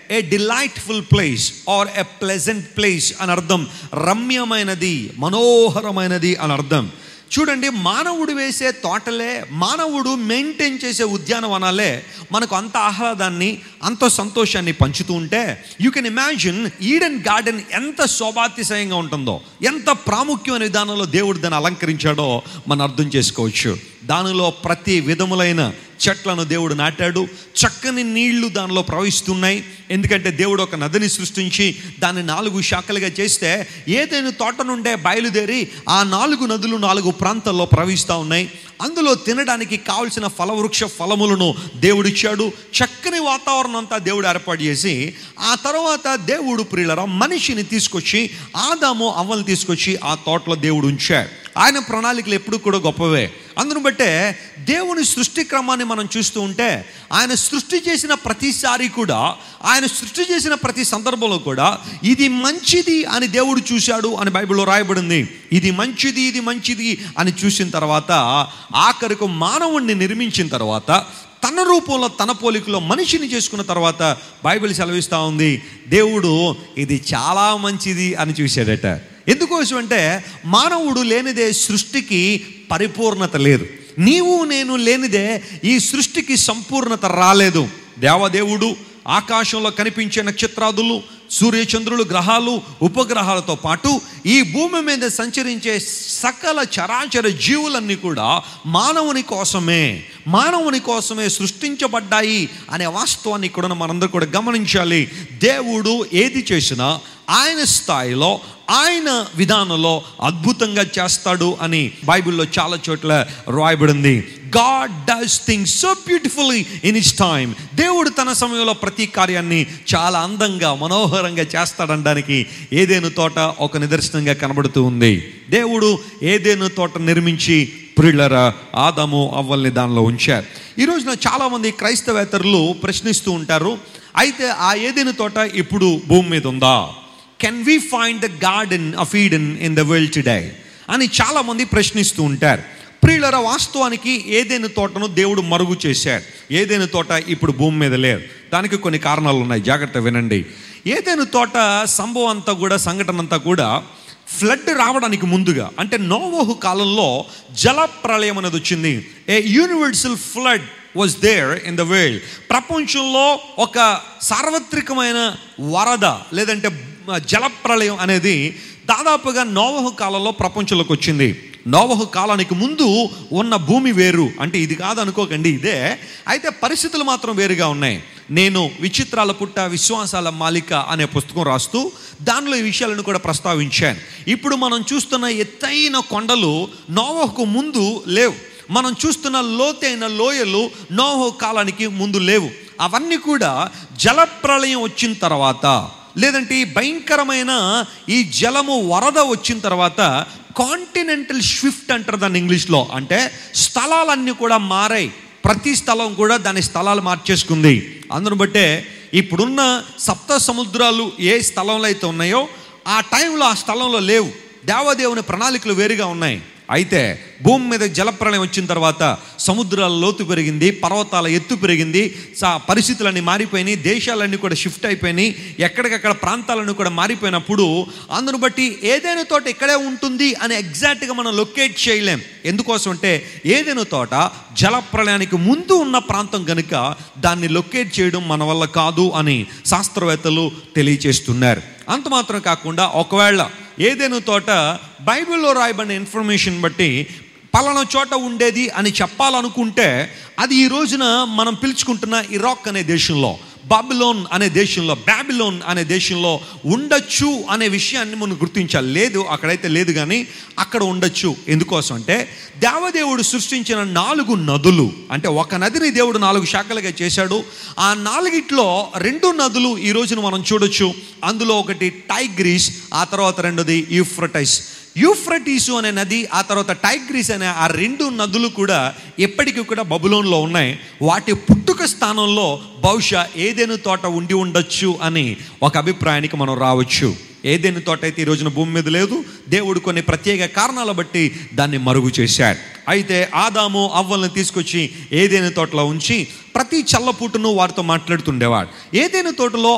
A delightful place or a pleasant place అని అర్థం రమ్యమైనది మనోహరమైనది అని అర్థం చూడండి మానవుడు వేసే తోటలే మానవుడు మెయింటైన్ చేసే ఉద్యానవనాలే మనకు అంత ఆహ్లాదాన్ని అంత సంతోషాన్ని పంచుతూ ఉంటే you can imagine Eden garden ఎంత శోభాతిశయంగా ఉంటుందో ఎంత ప్రాముఖ్యమైన విధానంలో దేవుడు దాన్ని అలంకరించాడో మనం అర్థం చేసుకోవచ్చు దానిలో ప్రతి విధములైన చెట్లను దేవుడు నాటాడు చక్కని నీళ్లు దానిలో ప్రవహిస్తున్నాయి ఎందుకంటే దేవుడు ఒక నదిని సృష్టించి దాన్ని నాలుగు శాఖలుగా చేస్తే ఏదైనా తోట నుండే బయలుదేరి ఆ నాలుగు నదులు నాలుగు ప్రాంతాల్లో ప్రవహిస్తూ ఉన్నాయి అందులో తినడానికి కావలసిన ఫలవృక్ష ఫలములను దేవుడిచ్చాడు చక్కని వాతావరణం అంతా దేవుడు ఏర్పాటు చేసి ఆ తర్వాత దేవుడు ప్రియులరా మనిషిని తీసుకొచ్చి ఆదాము అవ్వలు తీసుకొచ్చి ఆ తోటలో దేవుడు ఉంచాడు ఆయన ప్రణాళికలు ఎప్పుడు కూడా గొప్పవే అందును బట్టే దేవుని సృష్టి క్రమాన్ని మనం చూస్తూ ఉంటే ఆయన సృష్టి చేసిన ప్రతిసారి కూడా ఆయన సృష్టి చేసిన ప్రతి సందర్భంలో కూడా ఇది మంచిది అని దేవుడు చూశాడు అని బైబిల్లో రాయబడింది ఇది మంచిది ఇది మంచిది అని చూసిన తర్వాత ఆఖరికి మానవుణ్ణి నిర్మించిన తర్వాత తన రూపంలో తన పోలికలో మనిషిని చేసుకున్న తర్వాత బైబిల్ సెలవిస్తూ ఉంది దేవుడు ఇది చాలా మంచిది అని చూశాడట ఎందుకోసం అంటే మానవుడు లేనిదే సృష్టికి పరిపూర్ణత లేదు నీవు నేను లేనిదే ఈ సృష్టికి సంపూర్ణత రాలేదు దేవదేవుడు ఆకాశంలో కనిపించే నక్షత్రాదులు సూర్యచంద్రులు గ్రహాలు ఉపగ్రహాలతో పాటు ఈ భూమి మీద సంచరించే సకల చరాచర జీవులన్నీ కూడా మానవుని కోసమే మానవుని కోసమే సృష్టించబడ్డాయి అనే వాస్తవాన్ని ఇక్కడ మనందరూ కూడా గమనించాలి దేవుడు ఏది చేసినా ఆయన స్థాయిలో ఆయన విధానంలో అద్భుతంగా చేస్తాడు అని బైబిల్లో చాలా చోట్ల రాయబడింది God does things so beautifully in his time దేవుడు తన సమయంలో ప్రతి కార్యాన్ని చాలా అందంగా మనోహరంగా చేస్తాడనడానికి ఏదేను తోట ఒక నిదర్శనంగా కనబడుతూ ఉంది దేవుడు ఏదేను తోట నిర్మించి ప్రియులర ఆదాము అవ్వల్ని దానిలో ఉంచారు ఈ రోజున చాలామంది క్రైస్తవేతరులు ప్రశ్నిస్తూ ఉంటారు అయితే ఆ ఏదేను తోట ఇప్పుడు భూమి మీద ఉందా can we find the garden of Eden in the world today అని చాలామంది ప్రశ్నిస్తూ ఉంటారు ప్రియులర వాస్తవానికి ఏదైనా తోటను దేవుడు మరుగు చేశాడు ఏదైనా తోట ఇప్పుడు భూమి మీద లేదు దానికి కొన్ని కారణాలు ఉన్నాయి జాగ్రత్త వినండి ఏదైనా తోట సంభవం అంతా కూడా సంఘటన అంతా కూడా ఫ్లడ్ రావడానికి ముందుగా అంటే నోవోహు కాలంలో జల ప్రళయం అనేది వచ్చింది a universal flood was there in the world ప్రపంచంలో ఒక సార్వత్రికమైన వరద లేదంటే జల ప్రళయం అనేది దాదాపుగా నోవహు కాలంలో ప్రపంచంలోకి వచ్చింది నోవహు కాలానికి ముందు ఉన్న భూమి వేరు అంటే ఇది కాదు అనుకోకండి ఇదే అయితే పరిస్థితులు మాత్రం వేరుగా ఉన్నాయి నేను విచిత్రాల పుట్ట విశ్వాసాల మాలిక అనే పుస్తకం రాస్తూ దానిలో ఈ విషయాలను కూడా ప్రస్తావించాను ఇప్పుడు మనం చూస్తున్న ఎత్తైన కొండలు నోవహుకు ముందు లేవు మనం చూస్తున్న లోతైన లోయలు నోహో కాలానికి ముందు లేవు అవన్నీ కూడా జలప్రళయం వచ్చిన తర్వాత లేదంటే ఈ భయంకరమైన ఈ జలము వరద వచ్చిన తర్వాత కాంటినెంటల్ షిఫ్ట్ అంటారు దాన్ని ఇంగ్లీష్లో అంటే స్థలాలన్నీ కూడా మారాయి ప్రతి స్థలం కూడా దాని స్థలాలు మార్చేసుకుంది అందును బట్టే ఇప్పుడున్న సప్త సముద్రాలు ఏ స్థలంలో అయితే ఉన్నాయో ఆ టైంలో ఆ స్థలంలో లేవు దేవదేవుని ప్రణాళికలు వేరుగా ఉన్నాయి అయితే భూమి మీద జలప్రళయం వచ్చిన తర్వాత సముద్రాల లోతు పెరిగింది పర్వతాల ఎత్తు పెరిగింది సా పరిస్థితులన్నీ మారిపోయినాయి దేశాలన్నీ కూడా షిఫ్ట్ అయిపోయినాయి ఎక్కడికక్కడ ప్రాంతాలన్నీ కూడా మారిపోయినప్పుడు అందును బట్టి ఏదైనా తోట ఇక్కడే ఉంటుంది అని ఎగ్జాక్ట్గా మనం లొకేట్ చేయలేం ఎందుకోసం అంటే ఏదైనా తోట జలప్రళయానికి ముందు ఉన్న ప్రాంతం కనుక దాన్ని లొకేట్ చేయడం మన వల్ల కాదు అని శాస్త్రవేత్తలు తెలియచేస్తున్నారు అంత మాత్రం కాకుండా ఒకవేళ ఏదైనా తోట బైబిల్లో రాయబడిన ఇన్ఫర్మేషన్ బట్టి పలానా చోట ఉండేది అని చెప్పాలనుకుంటే అది ఈ రోజున మనం పిలుచుకుంటున్న ఇరాక్ అనే దేశంలో బాబిలోన్ అనే దేశంలో బ్యాబిలోన్ అనే దేశంలో ఉండొచ్చు అనే విషయాన్ని మనం గుర్తించాలి లేదు అక్కడైతే లేదు కానీ అక్కడ ఉండొచ్చు ఎందుకోసం అంటే దేవదేవుడు సృష్టించిన నాలుగు నదులు అంటే ఒక నదిని దేవుడు నాలుగు శాఖలుగా చేశాడు ఆ నాలుగిట్లో రెండు నదులు ఈ రోజున మనం చూడొచ్చు అందులో ఒకటి టైగ్రీస్ ఆ తర్వాత రెండోది యూఫ్రటైస్ యూఫ్రటీసు అనే నది ఆ తర్వాత టైగ్రీస్ అనే ఆ రెండు నదులు కూడా ఎప్పటికీ కూడా బబులోన్లో ఉన్నాయి వాటి పుట్టుక స్థానంలో బహుశా ఏదైనా తోట ఉండి ఉండొచ్చు అని ఒక అభిప్రాయానికి మనం రావచ్చు ఏదైనా తోట అయితే ఈ రోజున భూమి మీద లేదు దేవుడు కొన్ని ప్రత్యేక కారణాల బట్టి దాన్ని మరుగు చేశాడు అయితే ఆదాము అవ్వల్ని తీసుకొచ్చి ఏదైనా తోటలో ఉంచి ప్రతి చల్లపూటను వారితో మాట్లాడుతుండేవాడు ఏదైనా తోటలో